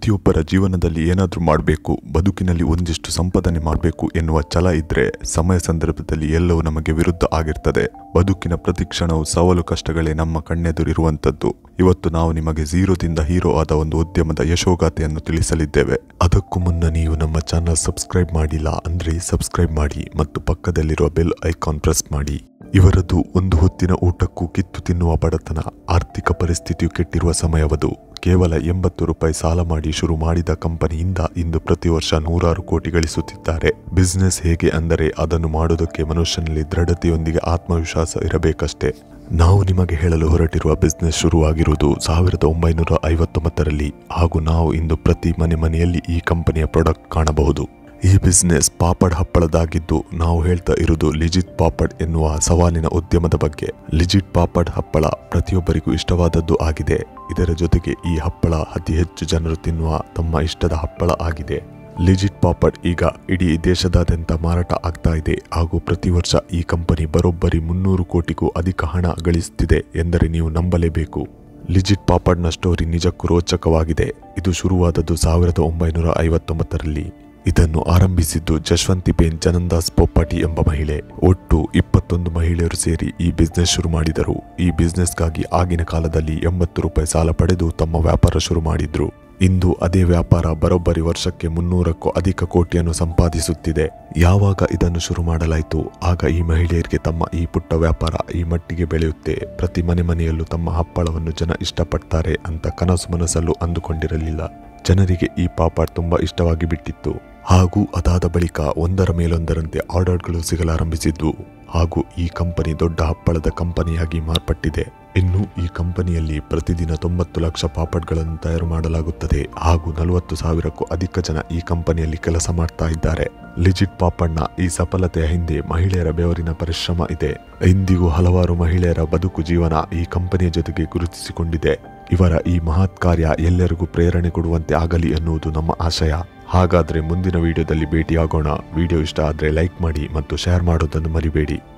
ಪ್ರತಿಯೊಬ್ಬರ ಜೀವನದಲ್ಲಿ ಏನಾದರೂ ಮಾಡಬೇಕು ಬದುಕಿನಲ್ಲಿ ಒಂದಿಷ್ಟು ಸಂಪಾದನೆ ಮಾಡಬೇಕು ಎನ್ನುವ ಛಲ ಇದ್ರೆ ಸಮಯ ಸಂದರ್ಭದಲ್ಲಿ ಎಲ್ಲವೂ ನಮಗೆ ವಿರುದ್ಧ ಆಗಿರ್ತದೆ ಬದುಕಿನ ಪ್ರತಿ ಕ್ಷಣವು ಸವಾಲು ಕಷ್ಟಗಳೇ ನಮ್ಮ ಕಣ್ಣೆದುರಿರುವಂಥದ್ದು ಇವತ್ತು ನಾವು ನಿಮಗೆ ಝೀರೋದಿಂದ ಹೀರೋ ಆದ ಒಂದು ಉದ್ಯಮದ ಯಶೋಗಾಥೆಯನ್ನು ತಿಳಿಸಲಿದ್ದೇವೆ ಅದಕ್ಕೂ ಮುನ್ನ ನೀವು ನಮ್ಮ ಚಾನಲ್ ಸಬ್ಸ್ಕ್ರೈಬ್ ಮಾಡಿಲ್ಲ ಅಂದ್ರೆ ಸಬ್ಸ್ಕ್ರೈಬ್ ಮಾಡಿ ಮತ್ತು ಪಕ್ಕದಲ್ಲಿರುವ ಬೆಲ್ ಐಕಾನ್ ಪ್ರೆಸ್ ಮಾಡಿ ಇವರದು ಒಂದು ಹೊತ್ತಿನ ಊಟಕ್ಕೂ ಕಿತ್ತು ತಿನ್ನುವ ಬಡತನ ಆರ್ಥಿಕ ಪರಿಸ್ಥಿತಿಯು ಕೆಟ್ಟಿರುವ ಸಮಯವದು ಕೇವಲ ಎಂಬತ್ತು ರೂಪಾಯಿ ಸಾಲ ಮಾಡಿ ಶುರು ಮಾಡಿದ ಕಂಪನಿಯಿಂದ ಇಂದು ಪ್ರತಿ ವರ್ಷ ನೂರಾರು ಕೋಟಿ ಗಳಿಸುತ್ತಿದ್ದಾರೆ ಬಿಸ್ನೆಸ್ ಹೇಗೆ ಅಂದರೆ ಅದನ್ನು ಮಾಡೋದಕ್ಕೆ ಮನುಷ್ಯನಲ್ಲಿ ದೃಢತೆಯೊಂದಿಗೆ ಆತ್ಮವಿಶ್ವಾಸ ಇರಬೇಕಷ್ಟೇ ನಾವು ನಿಮಗೆ ಹೇಳಲು ಹೊರಟಿರುವ ಬಿಸ್ನೆಸ್ ಶುರುವಾಗಿರುವುದು ಸಾವಿರದ ಒಂಬೈನೂರ ಐವತ್ತೊಂಬತ್ತರಲ್ಲಿ ಹಾಗೂ ನಾವು ಇಂದು ಪ್ರತಿ ಮನೆ ಮನೆಯಲ್ಲಿ ಈ ಕಂಪನಿಯ ಪ್ರಾಡಕ್ಟ್ ಕಾಣಬಹುದು ಈ ಬಿಸ್ನೆಸ್ ಪಾಪಡ್ ಹಪ್ಪಳದಾಗಿದ್ದು ನಾವು ಹೇಳ್ತಾ ಇರುವುದು ಲಿಜಿತ್ ಪಾಪಡ್ ಎನ್ನುವ ಸವಾಲಿನ ಉದ್ಯಮದ ಬಗ್ಗೆ ಲಿಜಿಟ್ ಪಾಪಡ್ ಹಪ್ಪಳ ಪ್ರತಿಯೊಬ್ಬರಿಗೂ ಇಷ್ಟವಾದದ್ದು ಆಗಿದೆ ಇದರ ಜೊತೆಗೆ ಈ ಹಪ್ಪಳ ಅತಿ ಹೆಚ್ಚು ಜನರು ತಿನ್ನುವ ತಮ್ಮ ಇಷ್ಟದ ಹಪ್ಪಳ ಆಗಿದೆ ಲಿಜಿಟ್ ಪಾಪಡ್ ಈಗ ಇಡೀ ದೇಶದಾದ್ಯಂತ ಮಾರಾಟ ಆಗ್ತಾ ಇದೆ ಹಾಗೂ ಪ್ರತಿ ವರ್ಷ ಈ ಕಂಪನಿ ಬರೋಬ್ಬರಿ ಮುನ್ನೂರು ಕೋಟಿಗೂ ಅಧಿಕ ಹಣ ಗಳಿಸುತ್ತಿದೆ ಎಂದರೆ ನೀವು ನಂಬಲೇಬೇಕು ಲಿಜಿಟ್ ಪಾಪಡ್ನ ಸ್ಟೋರಿ ನಿಜಕ್ಕೂ ರೋಚಕವಾಗಿದೆ ಇದು ಶುರುವಾದದ್ದು ಸಾವಿರದ ಒಂಬೈನೂರ ಐವತ್ತೊಂಬತ್ತರಲ್ಲಿ ಇದನ್ನು ಆರಂಭಿಸಿದ್ದು ಜಶ್ವಂತಿಬೇನ್ ಜನಂದಾಸ್ ಪೊಪ್ಪಾಟಿ ಎಂಬ ಮಹಿಳೆ ಒಟ್ಟು ಇಪ್ಪತ್ತೊಂದು ಮಹಿಳೆಯರು ಸೇರಿ ಈ ಬಿಸ್ನೆಸ್ ಶುರು ಮಾಡಿದರು ಈ ಬಿಸ್ನೆಸ್ಗಾಗಿ ಆಗಿನ ಕಾಲದಲ್ಲಿ ಎಂಬತ್ತು ರೂಪಾಯಿ ಸಾಲ ಪಡೆದು ತಮ್ಮ ವ್ಯಾಪಾರ ಶುರು ಮಾಡಿದ್ರು ಇಂದು ಅದೇ ವ್ಯಾಪಾರ ಬರೋಬ್ಬರಿ ವರ್ಷಕ್ಕೆ ಮುನ್ನೂರಕ್ಕೂ ಅಧಿಕ ಕೋಟಿಯನ್ನು ಸಂಪಾದಿಸುತ್ತಿದೆ ಯಾವಾಗ ಇದನ್ನು ಶುರು ಮಾಡಲಾಯಿತು ಆಗ ಈ ಮಹಿಳೆಯರಿಗೆ ತಮ್ಮ ಈ ಪುಟ್ಟ ವ್ಯಾಪಾರ ಈ ಮಟ್ಟಿಗೆ ಬೆಳೆಯುತ್ತೆ ಪ್ರತಿ ಮನೆ ಮನೆಯಲ್ಲೂ ತಮ್ಮ ಹಪ್ಪಳವನ್ನು ಜನ ಇಷ್ಟಪಡ್ತಾರೆ ಅಂತ ಕನಸು ಮನಸ್ಸಲ್ಲೂ ಅಂದುಕೊಂಡಿರಲಿಲ್ಲ ಜನರಿಗೆ ಈ ಪಾಪಡ್ ತುಂಬಾ ಇಷ್ಟವಾಗಿ ಬಿಟ್ಟಿತ್ತು ಹಾಗೂ ಅದಾದ ಬಳಿಕ ಒಂದರ ಮೇಲೊಂದರಂತೆ ಆರ್ಡರ್ಗಳು ಸಿಗಲಾರಂಭಿಸಿದ್ವು ಹಾಗೂ ಈ ಕಂಪನಿ ದೊಡ್ಡ ಹಪ್ಪಳದ ಕಂಪನಿಯಾಗಿ ಮಾರ್ಪಟ್ಟಿದೆ ಇನ್ನು ಈ ಕಂಪನಿಯಲ್ಲಿ ಪ್ರತಿದಿನ ತೊಂಬತ್ತು ಲಕ್ಷ ಪಾಪಡ್ಗಳನ್ನು ತಯಾರು ಮಾಡಲಾಗುತ್ತದೆ ಹಾಗೂ ನಲವತ್ತು ಸಾವಿರಕ್ಕೂ ಅಧಿಕ ಜನ ಈ ಕಂಪನಿಯಲ್ಲಿ ಕೆಲಸ ಮಾಡ್ತಾ ಇದ್ದಾರೆ ಲಿಜಿಟ್ ಪಾಪಡ್ನ ಈ ಸಫಲತೆಯ ಹಿಂದೆ ಮಹಿಳೆಯರ ಬೆವರಿನ ಪರಿಶ್ರಮ ಇದೆ ಇಂದಿಗೂ ಹಲವಾರು ಮಹಿಳೆಯರ ಬದುಕು ಜೀವನ ಈ ಕಂಪನಿಯ ಜೊತೆಗೆ ಗುರುತಿಸಿಕೊಂಡಿದೆ ಇವರ ಈ ಮಹತ್ ಕಾರ್ಯ ಎಲ್ಲರಿಗೂ ಪ್ರೇರಣೆ ಕೊಡುವಂತೆ ಆಗಲಿ ಎನ್ನುವುದು ನಮ್ಮ ಆಶಯ ಹಾಗಾದ್ರೆ ಮುಂದಿನ ವಿಡಿಯೋದಲ್ಲಿ ಭೇಟಿಯಾಗೋಣ ವಿಡಿಯೋ ಇಷ್ಟ ಆದರೆ ಲೈಕ್ ಮಾಡಿ ಮತ್ತು ಶೇರ್ ಮಾಡೋದನ್ನು ಮರಿಬೇಡಿ